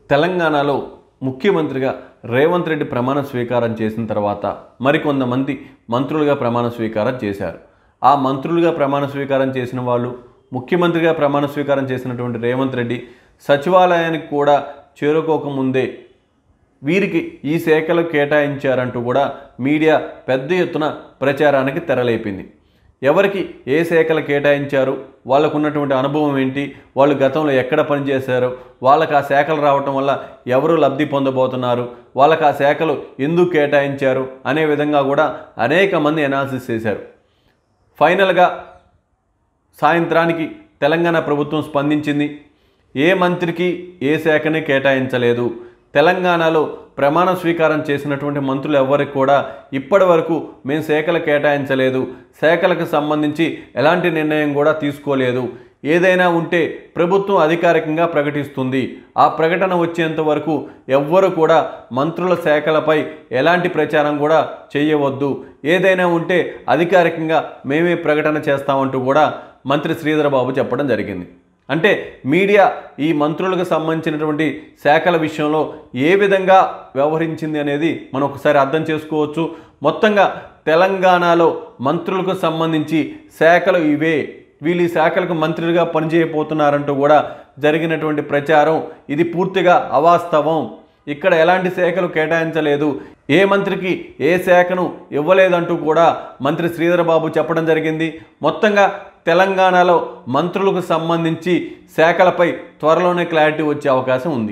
తెలంగాణలో ముఖ్యమంత్రిగా రేవంత్ రెడ్డి ప్రమాణ స్వీకారం చేసిన తర్వాత మరికొంతమంది మంత్రులుగా ప్రమాణ స్వీకారం చేశారు ఆ మంత్రులుగా ప్రమాణ స్వీకారం చేసిన వాళ్ళు ముఖ్యమంత్రిగా ప్రమాణ స్వీకారం చేసినటువంటి రేవంత్ రెడ్డి సచివాలయానికి కూడా చేరుకోకముందే వీరికి ఈ శాఖలు కేటాయించారంటూ కూడా మీడియా పెద్ద ఎత్తున ప్రచారానికి తెరలేపింది ఎవరికి ఏ శాఖలు కేటాయించారు వాళ్ళకు ఉన్నటువంటి అనుభవం ఏంటి వాళ్ళు గతంలో ఎక్కడ పనిచేశారు వాళ్ళకి ఆ శాఖలు రావటం వల్ల ఎవరు లబ్ధి పొందబోతున్నారు వాళ్ళకి ఆ శాఖలు ఎందుకు కేటాయించారు అనే విధంగా కూడా అనేక మంది అనాలిసిస్ చేశారు ఫైనల్గా సాయంత్రానికి తెలంగాణ ప్రభుత్వం స్పందించింది ఏ మంత్రికి ఏ శాఖని కేటాయించలేదు తెలంగాణలో ప్రమాణ స్వీకారం చేసినటువంటి మంత్రులు ఎవరికి కూడా ఇప్పటి వరకు మేము శాఖలు కేటాయించలేదు శాఖలకు సంబంధించి ఎలాంటి నిర్ణయం కూడా తీసుకోలేదు ఏదైనా ఉంటే ప్రభుత్వం అధికారికంగా ప్రకటిస్తుంది ఆ ప్రకటన వచ్చేంత వరకు ఎవ్వరు కూడా మంత్రుల శాఖలపై ఎలాంటి ప్రచారం కూడా చేయవద్దు ఏదైనా ఉంటే అధికారికంగా మేమే ప్రకటన చేస్తామంటూ కూడా మంత్రి శ్రీధర్ బాబు చెప్పడం జరిగింది అంటే మీడియా ఈ మంత్రులకు సంబంధించినటువంటి శాఖల విషయంలో ఏ విధంగా వ్యవహరించింది అనేది మనం ఒకసారి అర్థం చేసుకోవచ్చు మొత్తంగా తెలంగాణలో మంత్రులకు సంబంధించి శాఖలు ఇవే వీళ్ళు ఈ శాఖలకు మంత్రులుగా పనిచేయబోతున్నారంటూ కూడా జరిగినటువంటి ప్రచారం ఇది పూర్తిగా అవాస్తవం ఇక్కడ ఎలాంటి శాఖలు కేటాయించలేదు ఏ మంత్రికి ఏ శాఖను ఇవ్వలేదంటూ కూడా మంత్రి శ్రీధర్ బాబు చెప్పడం జరిగింది మొత్తంగా తెలంగాణలో మంత్రులకు సంబంధించి శాఖలపై త్వరలోనే క్లారిటీ వచ్చే అవకాశం ఉంది